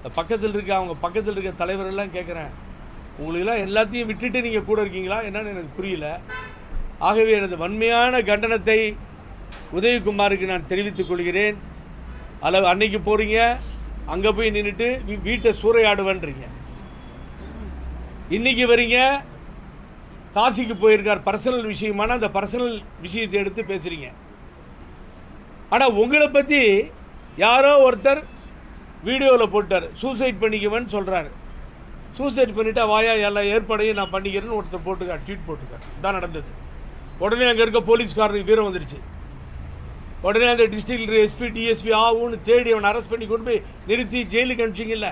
இந்த பக்கத்தில் இருக்க அவங்க பக்கத்தில் இருக்க தலைவரெல்லாம் கேட்குறேன் உங்களுக்கெல்லாம் எல்லாத்தையும் விட்டுட்டு நீங்கள் கூட இருக்கீங்களா என்னன்னு எனக்கு புரியல ஆகவே எனது வன்மையான கண்டனத்தை உதயகுமாருக்கு நான் தெரிவித்துக் கொள்கிறேன் அளவு அன்னைக்கு போகிறீங்க அங்கே போய் நின்றுட்டு வீட்டை சூறையாடுவேன்றீங்க இன்னைக்கு வரீங்க காசிக்கு போயிருக்கார் பர்சனல் விஷயமான அந்த பர்சனல் விஷயத்தை எடுத்து பேசுகிறீங்க ஆனால் உங்களை பற்றி யாரோ ஒருத்தர் வீடியோவில் போட்டார் சூசைட் பண்ணிக்குவேன்னு சொல்கிறாரு சூசைட் பண்ணிட்டா வாயா எல்லா ஏற்பாடையும் நான் பண்ணிக்கிறேன்னு ஒருத்தர் போட்டுக்கார் ட்வீட் போட்டுக்கார் தான் நடந்தது உடனே அங்கே இருக்க போலீஸ்காரனுக்கு வீரம் வந்துடுச்சு உடனே அந்த டிஸ்ட்ரிக்ட் எஸ்பி டிஎஸ்பி ஆகும்னு தேடி அவனை அரெஸ்ட் பண்ணி கொண்டு போய் நிறுத்தி ஜெயிலுக்கு அனுப்பிச்சிங்கல்ல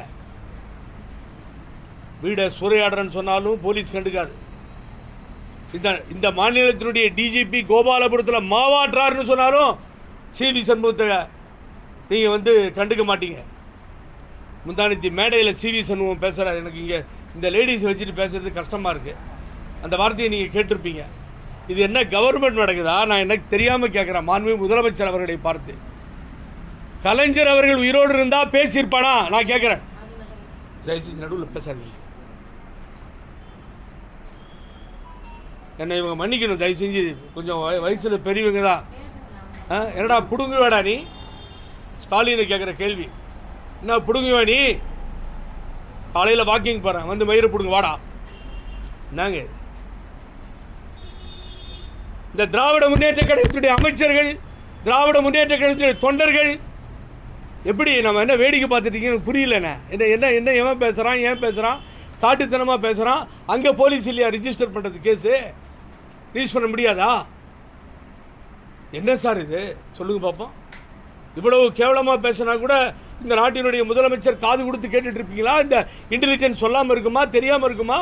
வீடை சூறையாடுறேன்னு சொன்னாலும் போலீஸ் கண்டுக்காது இந்த இந்த மாநிலத்தினுடைய டிஜிபி கோபாலபுரத்தில் மாவாற்றாருன்னு சொன்னாலும் சிவி சண்முகத்தை நீங்கள் வந்து கண்டுக்க மாட்டீங்க முந்தானத்தி மேடையில் சிவி சண்முகம் பேசுகிறார் எனக்கு இங்கே இந்த லேடிஸ் வச்சுட்டு பேசுறது கஷ்டமாக இருக்குது அந்த வார்த்தையை நீங்கள் கேட்டிருப்பீங்க இது என்ன கவர்மெண்ட் நடக்குதா நான் எனக்கு தெரியாமல் கேட்குறேன் மாண்புமிகு முதலமைச்சர் அவர்களை பார்த்து கலைஞர் அவர்கள் உயிரோடு இருந்தால் பேசியிருப்பானா நான் கேட்குறேன் தயவுசெய்து நடுவில் பேசாதீங்க என்னை இவங்க மன்னிக்கணும் தயவு செஞ்சு கொஞ்சம் வய- வயசுல பெரியவங்க தான் ஆ என்னடா பிடுங்குவேடா நீ ஸ்டாலினை கேட்குற கேள்வி என்ன பிடுங்குவே நீ காலையில் வாக்கிங் போகிறேன் வந்து மயிரை பிடுங்க வாடா என்னங்க இது? இந்த திராவிட முன்னேற்ற கழகத்துடைய அமைச்சர்கள் திராவிட முன்னேற்ற கழகத்துடைய தொண்டர்கள் எப்படி நம்ம என்ன வேடிக்கை பார்த்துட்டீங்கன்னு எனக்கு புரியலண்ணே என்ன என்ன என்ன எவன் பேசுகிறான் ஏன் பேசுகிறான் காட்டுத்தனமாக பேசுகிறான் அங்கே போலீஸ் இல்லையா ரிஜிஸ்டர் பண்ணுறது கேஸு ரிஜிஸ்டர் பண்ண முடியாதா என்ன சார் இது சொல்லுங்க பார்ப்போம் இவ்வளவு கேவலமாக பேசினா கூட இந்த நாட்டினுடைய முதலமைச்சர் காது கொடுத்து கேட்டுட்டு இருப்பீங்களா இந்த இன்டெலிஜென்ஸ் சொல்லாமல் இருக்குமா தெரியாமல் இருக்குமா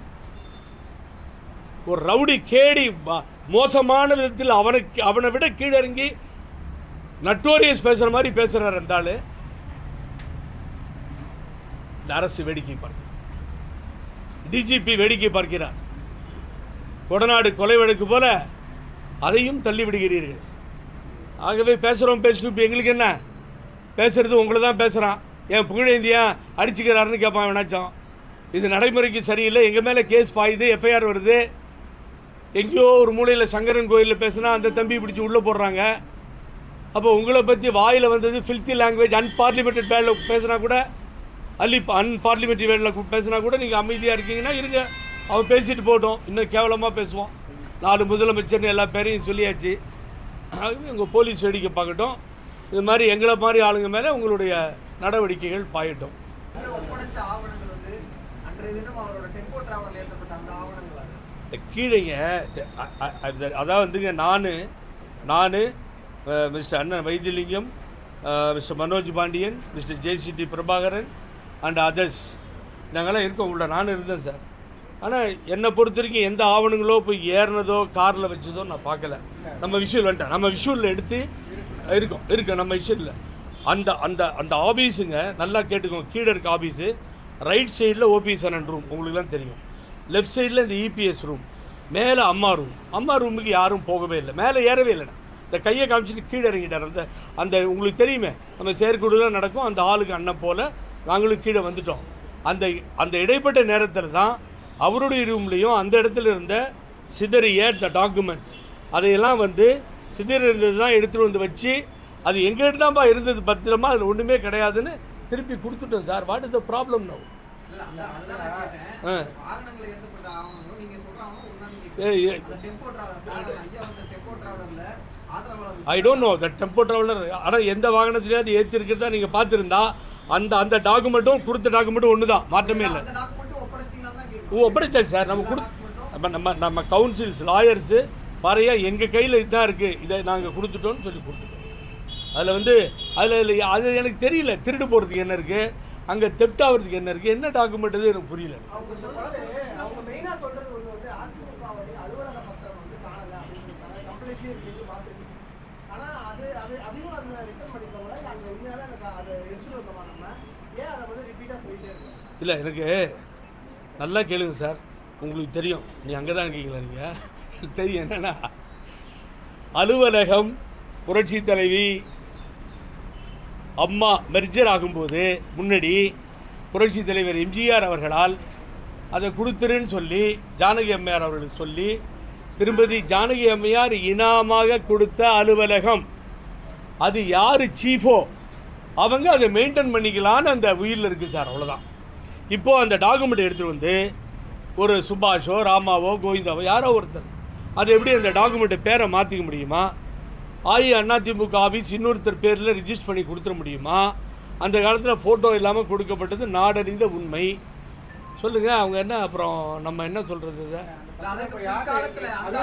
ஒரு ரவுடி கேடி ப- மோசமான விதத்தில் அவனுக்கு அவனை விட கீழிறங்கி நட்டோரியஸ் பேசுகிற மாதிரி பேசுகிறார் அந்த ஆளு இந்த அரசு வேடிக்கை பார்க்கிறார் டிஜிபி வேடிக்கை பார்க்கிறார் கொடநாடு கொலை வழக்கு போல அதையும் தள்ளி விடுகிறீர்கள் ஆகவே பேசுகிறோம் பேசிட்டு இப்போ எங்களுக்கு என்ன பேசுறது உங்களை தான் பேசுகிறான் என் புகழேந்தியா அடிச்சுக்கிறாருன்னு கேட்பான் வேணாச்சும் இது நடைமுறைக்கு சரியில்லை எங்கள் மேலே கேஸ் பாயுது எஃப்ஐஆர் வருது எங்கேயோ ஒரு மூலையில் சங்கரன் கோயிலில் பேசுனா அந்த தம்பி பிடிச்சி உள்ளே போடுறாங்க அப்போ உங்களை பற்றி வாயில் வந்தது ஃபில்த்தி லாங்குவேஜ் அன்பார்லிமெண்டட் வேர்டில் பேசுனா கூட அல்லி அன்பார்லிமெண்ட்ரி வேர்டில் பேசுனா கூட நீங்கள் அமைதியாக இருக்கீங்கன்னா இருங்க அவன் பேசிட்டு போட்டோம் இன்னும் கேவலமாக பேசுவான் நாலு முதலமைச்சர்னு எல்லா பேரையும் சொல்லியாச்சு ஆகவே உங்கள் போலீஸ் வேடிக்கை பார்க்கட்டும் இது மாதிரி எங்களை மாதிரி ஆளுங்க மேலே உங்களுடைய நடவடிக்கைகள் பாயட்டும் ஒப்படைச்ச ஆவணங்கள் வந்து அன்றைய தினம் அவரோட டெம்போ டிராவலர் ஏற்றப்பட்ட அந்த ஆவணங்கள் அது. இந்த கீழேங்க த- அ- அ- அந்த- அதான் வந்துங்க நான் நான் மிஸ்டர் அண்ணன் Vaithilingam mister Manoj Pandian mister JCD Prabhakaran and others நாங்கள்லாம் இருக்கோம் உள்ள நானும் இருந்தேன் சார் ஆனால் என்னை பொறுத்த வரைக்கும் எந்த ஆவணங்களோ போய் ஏறினதோ காரில் வச்சதோ நான் பார்க்கல நம்ம விஷுவல் வந்துட்டேன் நம்ம விஷுவலில் எடுத்து இருக்கோம் இருக்கோம் நம்ம விஷுவலில் அந்த அந்த அந்த ஆபீஸுங்க நல்லா கேட்டுக்கோங்க கீழே இருக்க ஆபீஸு ரைட் சைடில் ஓபிஎஸ் அண்ணன் ரூம் உங்களுக்குலாம் தெரியும் லெஃப்ட் சைடில் இந்த இபிஎஸ் ரூம் மேலே அம்மா ரூம் அம்மா ரூமுக்கு யாரும் போகவே இல்லை மேலே ஏறவே இல்லைண்ணா இந்த கையை காமிச்சிட்டு கீழே இறங்கிட்டார் அந்த அந்த உங்களுக்கு தெரியுமே நம்ம செயற்குழுலாம் நடக்கும் அந்த ஆளுக்கு அண்ணன் போல் நாங்களும் கீழே வந்துட்டோம் அந்த அந்த இடைப்பட்ட நேரத்தில் தான் அவருடைய ரூம்லேயும் அந்த இடத்துல இருந்த சிதறிய த டாக்குமெண்ட்ஸ் அதையெல்லாம் வந்து சிதறி இருந்தது தான் எடுத்துகிட்டு வந்து வச்சு அது எங்கள்கிட்ட தான்ப்பா இருந்தது பத்திரமா அதில் ஒன்றுமே கிடையாதுன்னு திருப்பி கொடுத்துட்டோம் sir what is the problem no இல்ல, அந்த- அதுதான் நான் கேட்டேன். ஆ ஆவணங்கள் ஏற்றப்பட்ட ஆவணங்களும் நீங்க சொல்ற ஆவணம் ஒண்ணா நீங்க ஏய், ஏய். அந்த டெம்போ டிராவலர் சார் ஐயா வந்த டெம்போ டிராவலர்ல ஆதரவாளர் I don't know the tempo traveller ஆனால் எந்த வாகனத்திலேயாவது ஏற்றிருக்கிறதா நீங்கள் பார்த்துருந்தா அந்த அந்த டாக்குமெண்ட்டும் கொடுத்த டாக்குமெண்ட்டும் ஒன்று தான் மாற்றமே இல்லை அந்த டாக்குமெண்ட் ஒப்படைச்சிட்டீங்களான்னு தான் ஓ கேட்குறோம் ஒப்படைச்சாச்சு சார் நம்ம கொடு நம்ம நம்ம நம்ம கவுன்சில்ஸ் லாயர்ஸு பாறையா எங்கள் கையில் இதுதான் இருக்குது இதை நாங்கள் கொடுத்துட்டோம்னு சொல்லி கொடுத்துட்டோம் அதில் வந்து அதில் அது எனக்கு தெரியல திருடு போகிறதுக்கு என்ன இருக்குது அங்கே தெப்ட் ஆகிறதுக்கு என்ன இருக்குது என்ன டாக்குமெண்ட் இது எனக்கு புரியல அவங்க சொல்றது அவங்க மெயினா சொல்றது ஒண்ணு வந்து அதிமுகவுடைய அலுவலக பத்திரம் வந்து காணல அப்படின்னு சொல்லிட்டாங்க கம்ப்ளீட்லி இருக்கு பார்த்துருக்கு ஆனா அது அது அதையும் அந்த ரிட்டர்ன் பண்ணிக்கோங்க நாங்க உண்மையாவே எனக்கு அதை எடுத்துட்டு வந்தோமா நம்ம ஏன் அதை வந்து ரிப்பீட்டா சொல்லிட்டே இருக்கோம் இல்லை எனக்கு நல்லா கேளுங்க சார் உங்களுக்கு தெரியும் நீ அங்கே தான் இருக்கீங்களா நீங்கள் தெரியும் என்னன்னா அலுவலகம் புரட்சி தலைவி அம்மா மெர்ஜர் ஆகும்போது முன்னாடி புரட்சி தலைவர் எம்ஜிஆர் அவர்களால் அதை கொடுத்துருன்னு சொல்லி ஜானகி அம்மையார் அவர்களுக்கு சொல்லி திரும்பதி ஜானகி அம்மையார் இனாமாக கொடுத்த அலுவலகம் அது யார் சீஃபோ அவங்க அதை மெயின்டைன் பண்ணிக்கலான்னு அந்த உயிரில் இருக்குது சார் அவ்வளோதான் இப்போது அந்த டாக்குமெண்ட் எடுத்துகிட்டு வந்து ஒரு சுபாஷோ ராமாவோ கோவிந்தாவோ யாரோ ஒருத்தர் அது எப்படி அந்த டாக்குமெண்ட்டை பேரை மாற்றிக்க முடியுமா ஆயி அதிமுக ஆஃபீஸ் இன்னொருத்தர் பேரில் ரிஜிஸ்டர் பண்ணி கொடுத்துட முடியுமா அந்த காலத்தில் ஃபோட்டோ இல்லாமல் கொடுக்கப்பட்டது நாடறிந்த உண்மை சொல்லுங்கள் அவங்க என்ன அப்புறம் நம்ம என்ன சொல்கிறது இதை அதற்கு பிற்காலத்துல அந்த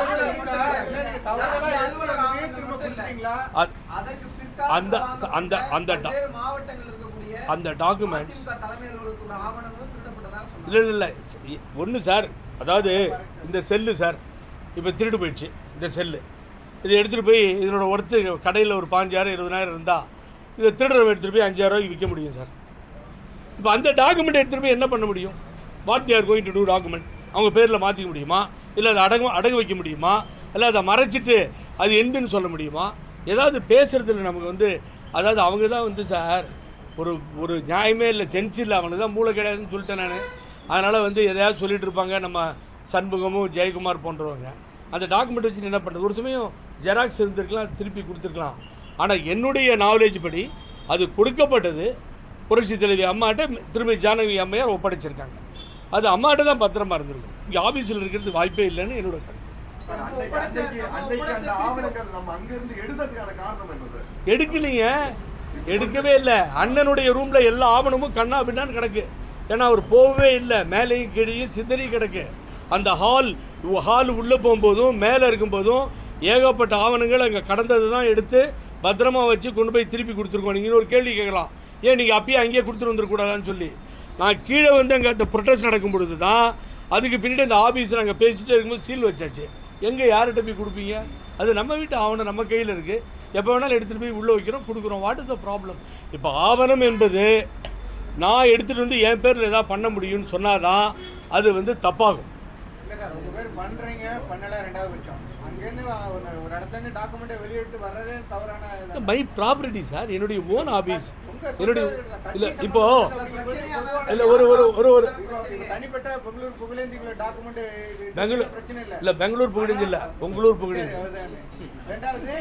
அ- அதற்கு அந்த- பிற்காலத்துல அந்த- அந்த வாங்கப்பட்ட டா- பல்வேறு மாவட்டங்கள் இருக்கக்கூடிய அந்த டாக்குமெண்ட்ஸ் அதிமுக தலைமை அலுவலகத்தோட ஆவணங்களும் திருடப்பட்டதாக சொன்னாங்க இல்லை இல்லை இல்லை ஒன்று சார் அதாவது இந்த செல்லு சார் இப்போ திருடு போயிடுச்சு இந்த செல்லு இதை எடுத்துகிட்டு போய் இதனோட ஒர்த்து கடையில் ஒரு பாஞ்சாயிரம் இருபதாயிரம் இருந்தால் இதை திருடுறவன் எடுத்துகிட்டு போய் அஞ்சாயிரம் ரூபாய்க்கு விற்க முடியும் சார் இப்போ அந்த டாக்குமெண்ட் எடுத்துகிட்டு போய் என்ன பண்ண முடியும் what they're going to do document அவங்க பேரில் மாற்றிக்க முடியுமா இல்லை அதை அடங்க அடகு வைக்க முடியுமா இல்லை அதை மறைச்சிட்டு அது எந்துன்னு சொல்ல முடியுமா ஏதாவது பேசுகிறதுல நமக்கு வந்து அதாவது அவங்க தான் வந்து சார் ஒரு ஒரு நியாயமே இல்லை சென்ஸ் இல்லை அவனுக்கு தான் மூளை கிடையாதுன்னு சொல்லிட்டேன் நான் அதனால் வந்து எதையாவது சொல்லிட்டு இருப்பாங்க நம்ம சண்முகமும் ஜெயக்குமார் போன்றவங்க அந்த டாக்குமெண்ட் வச்சு என்ன பண்ணுறது ஒரு சமயம் ஜெராக்ஸ் இருந்திருக்கலாம் திருப்பி கொடுத்துருக்கலாம் ஆனால் என்னுடைய நாலேஜ் படி அது கொடுக்கப்பட்டது புரட்சி தலைவி அம்மாட்ட திரும்பி ஜானகி அம்மையார் ஒப்படைச்சிருக்காங்க அது அம்மாட்ட தான் பத்திரமா இருந்திருக்கும் இங்கே ஆஃபீஸில் இருக்கிறது வாய்ப்பே இல்லைன்னு என்னோட கருத்து சார், அன்னைக்கு அன்னைக்கு அன்னைக்கு அந்த ஆவணங்கள் நம்ம அங்கிருந்து எடுத்ததுக்கான காரணம் என்ன சார் எடுக்கலைங்க எடுக்கவே இல்லை அண்ணனுடைய ரூமில் எல்லா ஆவணமும் கண்ணா பின்னான்னு கிடக்கு ஏன்னா அவர் போகவே இல்லை மேலேயும் கீழேயும் சிதறி கிடக்கு அந்த ஹால் ஹால் உள்ளே போகும்போதும் மேலே இருக்கும்போதும் ஏகப்பட்ட ஆவணங்கள் அங்கே கடந்தது தான் எடுத்து பத்திரமா வச்சு கொண்டு போய் திருப்பி கொடுத்துருக்கோம் நீங்கள் ஒரு கேள்வி கேட்கலாம் ஏன் நீங்கள் அப்பயே அங்கேயே கொடுத்துட்டு வந்துருக்கூடாதான்னு சொல்லி நான் கீழே வந்து அங்கே அந்த ப்ரொட்டஸ்ட் நடக்கும் பொழுது தான் அதுக்கு பின்னாடி அந்த ஆஃபீஸில் அங்கே பேசிட்டே இருக்கும்போது சீல் வச்சாச்சு எங்கே யார்கிட்ட போய் கொடுப்பீங்க அது நம்ம வீட்டு ஆவணம் நம்ம கையில் இருக்குது எப்போ வேணாலும் எடுத்துகிட்டு போய் உள்ளே வைக்கிறோம் கொடுக்குறோம் வாட் இஸ் த ப்ராப்ளம் இப்போ ஆவணம் என்பது நான் எடுத்துகிட்டு வந்து என் பேரில் ஏதாவது பண்ண முடியும்னு சொன்னாதான் அது வந்து தப்பாகும் இல்ல சார் உங்க பேர் பண்றீங்க பண்ணல ரெண்டாவது பட்சம் அங்கேருந்து ஒரு ஒரு இடத்துல இருந்து டாக்குமெண்ட்டை வெளியெடுத்து வர்றதே தவறான இதுதான். மை ப்ராப்பர்ட்டி சார் என்னுடைய ஓன் ஆஃபீஸ் உங்க என்னுடைய சொந்த இல்லை கட்சி இப்போ சம்பந்தப்பட்ட பொதுவான இல்லை ஒரு ஒரு ஒரு ஒரு இப்போ இப்போ தனிப்பட்ட பெங்களூர் புகழேந்திக்குள்ள டாக்குமெண்ட் பெங்களூர் பிரச்சனை இல்லை இல்லை பெங்களூர் புகழிஞ்சு இல்லை உங்களூர் புகழிஞ்சு சரி, அதுதானே. ரெண்டாவது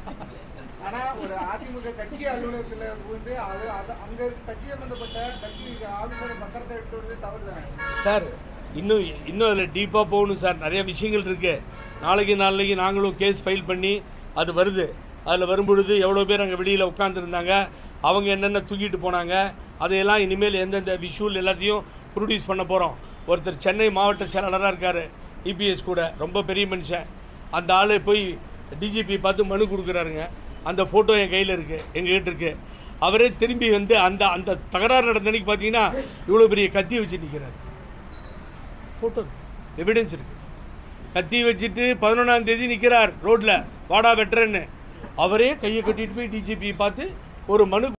ஆனா ஒரு அதிமுக கட்சி அலுவலகத்துல வந்து அது அது அங்க கட்சி சம்பந்தப்பட்ட கட்சி ஆபீஸோட பத்திரத்தை எடுத்து வருது தவறு தானே சார் இன்னும் இன்னும் அதில் டீப்பாக போகணும் சார் நிறைய விஷயங்கள் இருக்குது நாளைக்கு நாளைக்கு நாங்களும் கேஸ் ஃபைல் பண்ணி அது வருது அதில் வரும்பொழுது எவ்வளோ பேர் அங்கே வெளியில் உட்காந்துருந்தாங்க அவங்க என்னென்ன தூக்கிட்டு போனாங்க அதையெல்லாம் இனிமேல் எந்தெந்த விஷுவல் எல்லாத்தையும் ப்ரொடியூஸ் பண்ண போகிறோம் ஒருத்தர் சென்னை மாவட்ட செயலாளராக இருக்கார் இபிஎஸ் கூட ரொம்ப பெரிய மனுஷன் அந்த ஆள் போய் டிஜிபி பார்த்து மனு கொடுக்குறாருங்க அந்த ஃபோட்டோ என் கையில் இருக்குது எங்ககிட்ட இருக்குது அவரே திரும்பி வந்து அந்த அந்த தகராறு நடந்த அன்னைக்கு பார்த்தீங்கன்னா இவ்வளோ பெரிய கத்தி வச்சு நிற்கிறார் ஃபோட்டோ எவிடன்ஸ் இருக்கு கத்தி வச்சுட்டு பதினொன்றாம் தேதி நிற்கிறார் ரோட்டில் வாடா வெட்டுறேன்னு அவரே கையை கட்டிட்டு போய் டிஜிபி பார்த்து ஒரு மனு